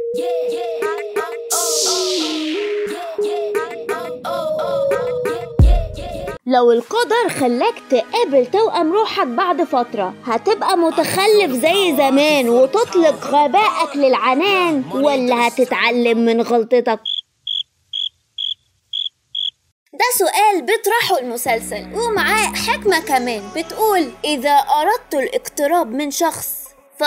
لو القدر خلاك تقابل توأم روحك بعد فترة هتبقى متخلف زي زمان وتطلق غبائك للعنان ولا هتتعلم من غلطتك ده سؤال بيطرحه المسلسل ومعاه حكمة كمان بتقول إذا أردت الاقتراب من شخص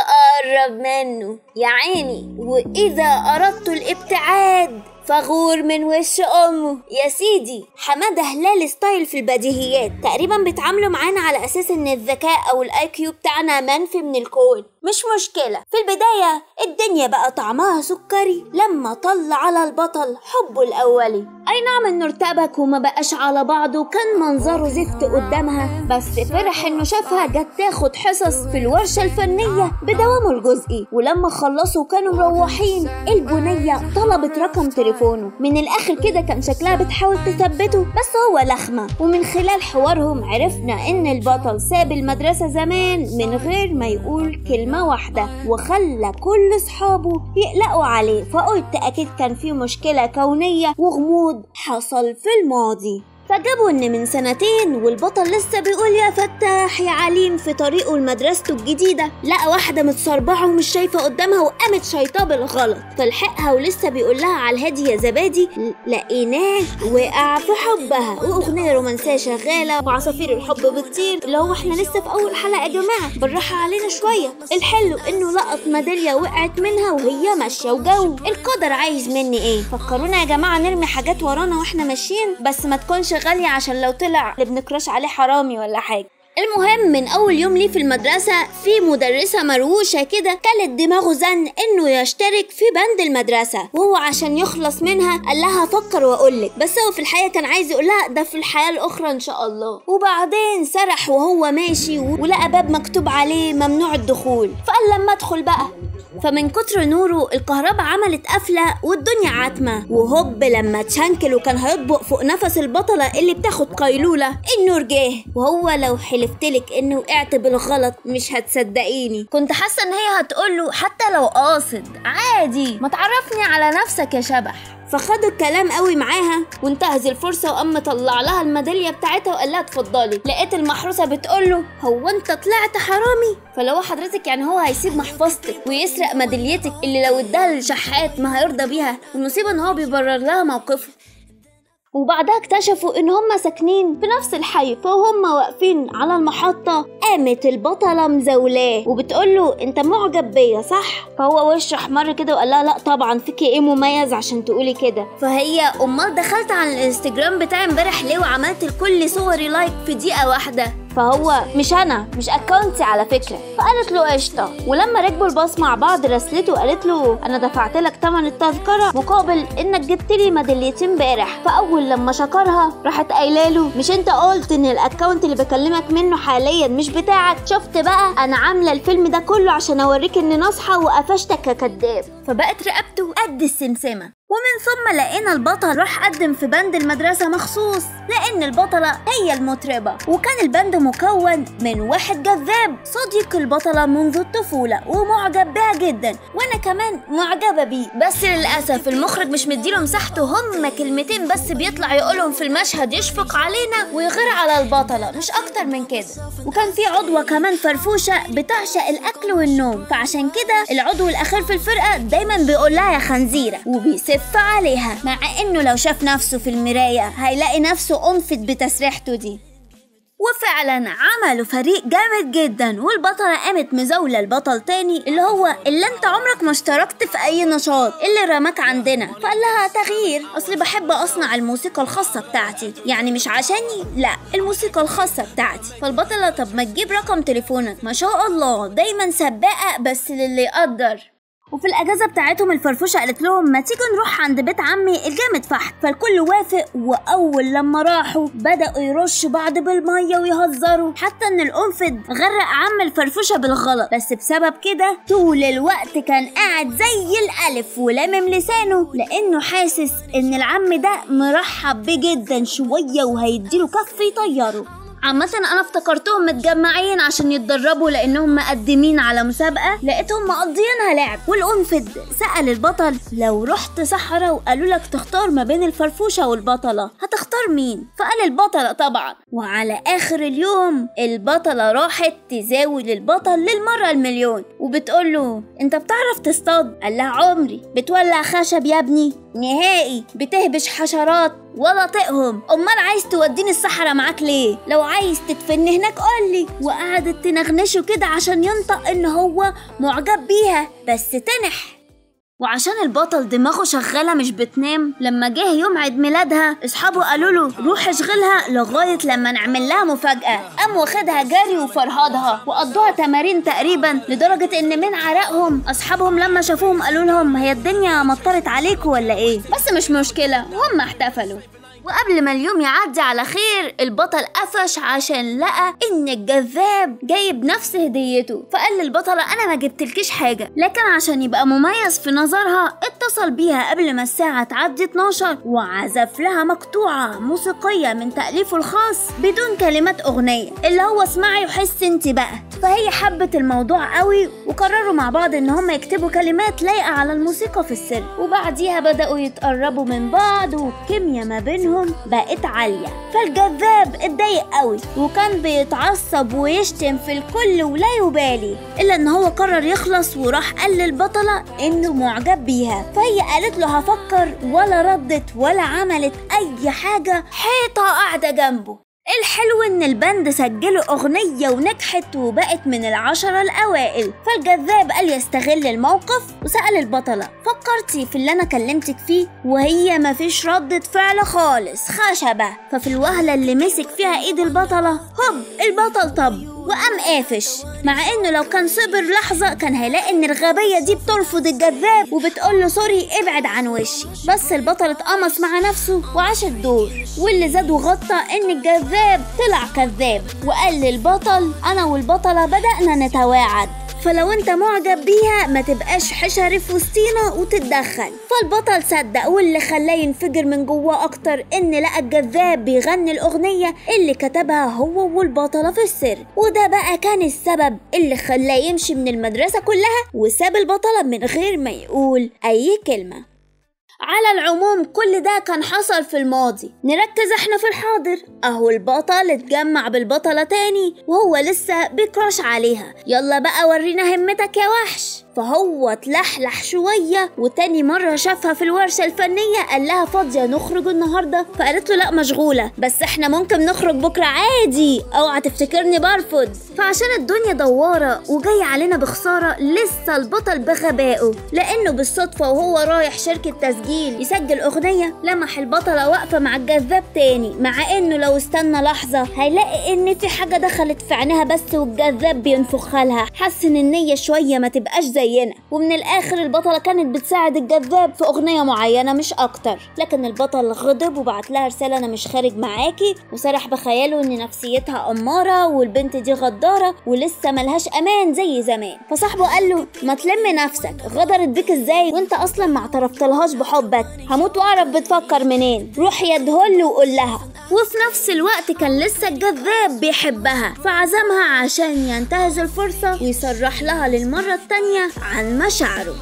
فقرب منه يا عيني وإذا أردت الابتعاد فغور من وش امه يا سيدي حماده هلال ستايل في البديهيات تقريبا بيتعاملوا معانا على اساس ان الذكاء او الاي كيو بتاعنا منفي من الكون مش مشكله في البدايه الدنيا بقى طعمها سكري لما طل على البطل حبه الاولي اي نعم انه ارتبك وما بقاش على بعضه وكان منظره زفت قدامها بس فرح انه شافها جت تاخد حصص في الورشه الفنيه بدوامه الجزئي ولما خلصوا كانوا مروحين البنيه طلبت رقم تليفون تليفونه من الاخر كده كان شكلها بتحاول تثبته بس هو لخمة ومن خلال حوارهم عرفنا ان البطل ساب المدرسة زمان من غير ما يقول كلمة واحدة وخلى كل صحابه يقلقوا عليه فقلت اكيد كان في مشكلة كونية وغموض حصل في الماضي فجابوا ان من سنتين والبطل لسه بيقول يا فتاح يا عليم في طريقه لمدرسته الجديدة لقى واحدة متصربعة ومش شايفة قدامها وقامت شايطاه بالغلط فلحقها ولسه بيقول لها على الهادي يا زبادي لقيناه وقع في حبها واغنية رومانسية شغالة وعصافير الحب بتطير اللي هو احنا لسه في اول حلقة يا جماعة بالراحة علينا شوية الحلو انه لقط ميدالية وقعت منها وهي ماشية وجو القدر عايز مني ايه فكرونا يا جماعة نرمي حاجات ورانا واحنا ماشيين بس ما تكونش غالية عشان لو طلع اللي بنكراش عليه حرامي ولا حاجة المهم من اول يوم ليه في المدرسة في مدرسة مروشة كده كلت دماغه زن انه يشترك في بند المدرسة وهو عشان يخلص منها قال لها فكر واقولك بس هو في الحقيقة كان عايز يقول لها ده في الحياة الاخرى ان شاء الله وبعدين سرح وهو ماشي ولقى باب مكتوب عليه ممنوع الدخول فقال لما ادخل بقى فمن كتر نوره الكهرباء عملت قفلة والدنيا عتمة وهوب لما اتشنكل وكان هيطبق فوق نفس البطلة اللي بتاخد قيلولة النور جه وهو لو حلفتلك انه وقعت بالغلط مش هتصدقيني كنت حاسة ان هي هتقوله حتى لو قاصد عادي ما تعرفني على نفسك يا شبح فخدوا الكلام قوي معاها وانتهز الفرصه وقام مطلع لها الميداليه بتاعتها وقال لها اتفضلي لقيت المحروسه بتقول له هو انت طلعت حرامي فلو حضرتك يعني هو هيسيب محفظتك ويسرق ميداليتك اللي لو اداها للشحات ما هيرضى بيها المصيبه ان هو بيبرر لها موقفه وبعدها اكتشفوا ان هم ساكنين في نفس الحي فهم واقفين على المحطة قامت البطلة مزولاه وبتقوله انت معجب بيا صح فهو وشه احمر كده وقال لها لا طبعا فيكي ايه مميز عشان تقولي كده فهي امال دخلت على الانستجرام بتاعي امبارح ليه وعملت لكل صوري لايك في دقيقة واحدة فهو مش انا مش اكونتي على فكره فقالت له قشطه ولما ركبوا الباص مع بعض رسلته وقالت له انا دفعت لك ثمن التذكره مقابل انك جبت لي ميداليتين امبارح فاول لما شكرها راحت قايله له مش انت قلت ان الاكونت اللي بكلمك منه حاليا مش بتاعك شفت بقى انا عامله الفيلم ده كله عشان اوريك اني ناصحه وقفشتك ككداب فبقت رقبته قد السمسمه ومن ثم لقينا البطل راح قدم في بند المدرسة مخصوص لأن البطلة هي المطربة وكان البند مكون من واحد جذاب صديق البطلة منذ الطفولة ومعجب بها جدا وأنا كمان معجبة بيه بس للأسف المخرج مش مديله مساحته هم كلمتين بس بيطلع يقولهم في المشهد يشفق علينا ويغير على البطلة مش أكتر من كده وكان في عضوة كمان فرفوشة بتعشق الأكل والنوم فعشان كده العضو الأخير في الفرقة دايما بيقول لها يا خنزيرة وبيسف عليها مع انه لو شاف نفسه في المراية هيلاقي نفسه انفت بتسريحته دي وفعلا عملوا فريق جامد جدا والبطلة قامت مزاولة البطل تاني اللي هو اللي انت عمرك ما اشتركت في اي نشاط اللي رماك عندنا فقال لها تغيير اصلي بحب اصنع الموسيقى الخاصة بتاعتي يعني مش عشاني لا الموسيقى الخاصة بتاعتي فالبطلة طب ما تجيب رقم تليفونك ما شاء الله دايما سباقة بس للي يقدر وفي الاجازه بتاعتهم الفرفوشه قالت لهم ما تيجوا نروح عند بيت عمي الجامد فحت فالكل وافق واول لما راحوا بداوا يرشوا بعض بالميه ويهزروا حتى ان القنفذ غرق عم الفرفوشه بالغلط بس بسبب كده طول الوقت كان قاعد زي الالف ولامم لسانه لانه حاسس ان العم ده مرحب بيه جدا شويه وهيديله كف يطيره عامة أنا افتكرتهم متجمعين عشان يتدربوا لأنهم مقدمين على مسابقة لقيتهم مقضيينها لعب والقنفذ سأل البطل لو رحت صحراء وقالوا لك تختار ما بين الفرفوشة والبطلة هتختار مين؟ فقال البطلة طبعا وعلى آخر اليوم البطلة راحت تزاول البطل للمرة المليون وبتقول له أنت بتعرف تصطاد؟ قال لها عمري بتولع خشب يا ابني نهائي بتهبش حشرات ولا طقهم امال عايز توديني الصحراء معاك ليه لو عايز تدفن هناك قولي وقعدت تنغنشه كده عشان ينطق ان هو معجب بيها بس تنح وعشان البطل دماغه شغالة مش بتنام لما جه يوم عيد ميلادها اصحابه قالوا له روح اشغلها لغاية لما نعمل لها مفاجأة قام واخدها جري وفرهدها وقضوها تمارين تقريبا لدرجة ان من عرقهم اصحابهم لما شافوهم قالوا لهم هي الدنيا مطرت عليكم ولا ايه بس مش مشكلة هم احتفلوا وقبل ما اليوم يعدي على خير البطل قفش عشان لقى ان الجذاب جايب نفس هديته فقال للبطلة انا ما جبتلكيش حاجة لكن عشان يبقى مميز في نظرها اتصل بيها قبل ما الساعة تعدي 12 وعزف لها مقطوعة موسيقية من تأليفه الخاص بدون كلمات اغنية اللي هو اسمعي وحس انت بقى فهي حبت الموضوع قوي وقرروا مع بعض ان هم يكتبوا كلمات لايقة على الموسيقى في السر وبعديها بدأوا يتقربوا من بعض والكيميا ما بينهم بقت عالية فالجذاب اتضايق قوي وكان بيتعصب ويشتم في الكل ولا يبالي الا ان هو قرر يخلص وراح قال للبطلة انه معجب بيها فهي قالت له هفكر ولا ردت ولا عملت اي حاجة حيطة قاعدة جنبه الحلو ان البند سجلوا اغنية ونجحت وبقت من العشرة الاوائل فالجذاب قال يستغل الموقف وسأل البطلة فكرتي في اللي انا كلمتك فيه وهي مفيش ردة فعل خالص خشبة ففي الوهلة اللي مسك فيها ايد البطلة هوب البطل طب وقام قافش مع انه لو كان صبر لحظة كان هيلاقي ان الغبية دي بترفض الجذاب وبتقول له سوري ابعد عن وشي بس البطل اتقمص مع نفسه وعاش الدور واللي زاد وغطى ان الجذاب طلع كذاب وقال للبطل انا والبطلة بدأنا نتواعد فلو انت معجب بيها ما تبقاش حشري في وسطينا وتتدخل فالبطل صدق واللي خلاه ينفجر من جواه اكتر ان لقى الجذاب بيغني الاغنية اللي كتبها هو والبطلة في السر وده بقى كان السبب اللي خلاه يمشي من المدرسة كلها وساب البطلة من غير ما يقول اي كلمة على العموم كل ده كان حصل في الماضي نركز احنا في الحاضر اهو البطل اتجمع بالبطلة تاني وهو لسه بيكراش عليها يلا بقى ورينا همتك يا وحش فهو اتلحلح شوية وتاني مرة شافها في الورشة الفنية قال لها فاضية نخرج النهاردة فقالت له لا مشغولة بس احنا ممكن نخرج بكرة عادي اوعى تفتكرني برفض فعشان الدنيا دوارة وجاي علينا بخسارة لسه البطل بغبائه لانه بالصدفة وهو رايح شركة تسجيل يسجل اغنية لمح البطلة واقفة مع الجذاب تاني مع انه لو استنى لحظة هيلاقي ان في حاجة دخلت في عينها بس والجذاب بينفخها لها حس ان النية شوية ما تبقاش زي زينا ومن الاخر البطله كانت بتساعد الجذاب في اغنيه معينه مش اكتر لكن البطل غضب وبعت لها رساله انا مش خارج معاكي وسرح بخياله ان نفسيتها اماره والبنت دي غداره ولسه ملهاش امان زي زمان فصاحبه قال له ما تلم نفسك غدرت بيك ازاي وانت اصلا ما اعترفتلهاش بحبك هموت واعرف بتفكر منين روح يدهل وقول لها وفي نفس الوقت كان لسه الجذاب بيحبها فعزمها عشان ينتهز الفرصة ويصرح لها للمرة التانية عن مشاعره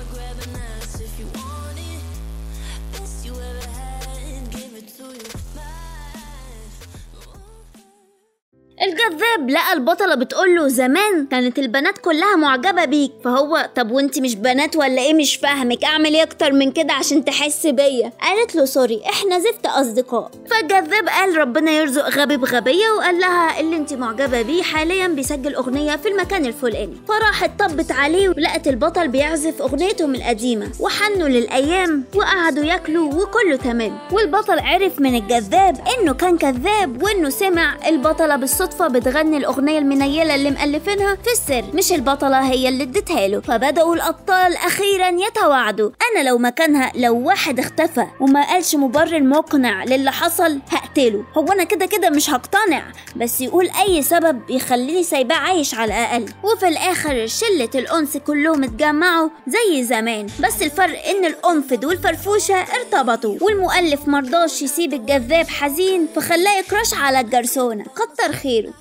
الجذاب لقى البطلة بتقوله زمان كانت البنات كلها معجبة بيك فهو طب وانت مش بنات ولا ايه مش فاهمك اعمل ايه اكتر من كده عشان تحس بيا قالت له سوري احنا زفت اصدقاء فالجذاب قال ربنا يرزق غبي بغبية وقال لها اللي انت معجبة بيه حاليا بيسجل اغنية في المكان الفلاني فراحت طبت عليه ولقت البطل بيعزف اغنيتهم القديمة وحنوا للايام وقعدوا ياكلوا وكله تمام والبطل عرف من الجذاب انه كان كذاب وانه سمع البطلة بالصدفة بالصدفة بتغني الأغنية المنيلة اللي مألفينها في السر مش البطلة هي اللي اديتها له فبدأوا الأبطال أخيرا يتواعدوا أنا لو مكانها لو واحد اختفى وما قالش مبرر مقنع للي حصل هقتله هو أنا كده كده مش هقتنع بس يقول أي سبب يخليني سايباه عايش على الأقل وفي الآخر شلة الأنس كلهم اتجمعوا زي زمان بس الفرق إن القنفذ والفرفوشة ارتبطوا والمؤلف مرضاش يسيب الجذاب حزين فخلاه يكراش على الجرسونة كتر خيره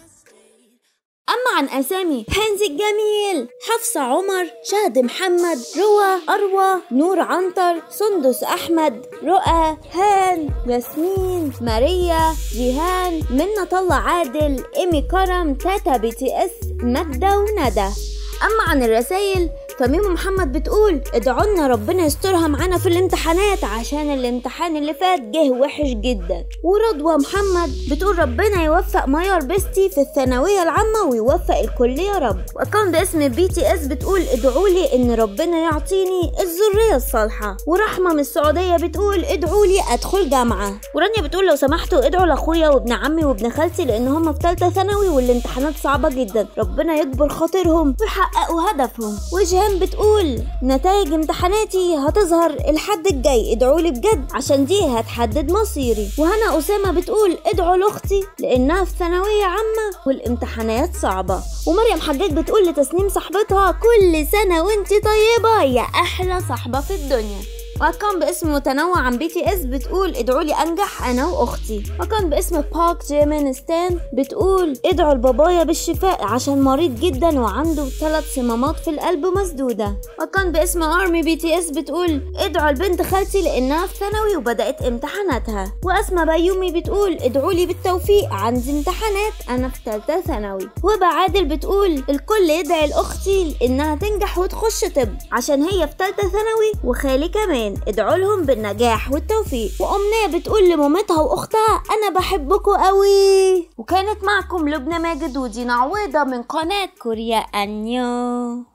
أما عن أسامي هانز الجميل حفصة عمر شهد محمد روى أروى نور عنتر سندس أحمد رؤى هان ياسمين ماريا جيهان منى طلع عادل إيمي كرم تاتا بي تي اس ماجدة وندى أما عن الرسايل فميمو محمد بتقول ادعوا لنا ربنا يسترها معانا في الامتحانات عشان الامتحان اللي فات جه وحش جدا ورضوى محمد بتقول ربنا يوفق ميار بيستي في الثانوية العامة ويوفق الكل يا رب وكان باسم بي تي اس بتقول ادعوا لي ان ربنا يعطيني الذرية الصالحة ورحمة من السعودية بتقول ادعوا لي ادخل جامعة ورانيا بتقول لو سمحتوا ادعوا لاخويا وابن عمي وابن خالتي لان هم في ثالثة ثانوي والامتحانات صعبة جدا ربنا يكبر خاطرهم ويحققوا هدفهم وجهان بتقول نتائج امتحاناتي هتظهر الحد الجاي ادعوا لي بجد عشان دي هتحدد مصيري وهنا أسامة بتقول ادعوا لأختي لأنها في ثانوية عامة والامتحانات صعبة ومريم حجاج بتقول لتسنيم صاحبتها كل سنة وانتي طيبة يا أحلى صاحبة في الدنيا وكان باسم متنوع عن بي تي اس بتقول ادعوا لي انجح انا واختي وكان باسم باك جيمين ستان بتقول ادعوا لبابايا بالشفاء عشان مريض جدا وعنده ثلاث صمامات في القلب مسدوده وكان باسم ارمي بي تي اس بتقول ادعوا لبنت خالتي لانها في ثانوي وبدات امتحاناتها واسماء بيومي بتقول ادعوا لي بالتوفيق عندي امتحانات انا في ثالثه ثانوي وبا عادل بتقول الكل يدعي لاختي انها تنجح وتخش طب عشان هي في ثالثه ثانوي وخالي كمان ادعوا لهم بالنجاح والتوفيق وأمنية بتقول لمامتها وأختها أنا بحبكوا قوي وكانت معكم لبنى ماجد ودينا عويضة من قناة كوريا أنيو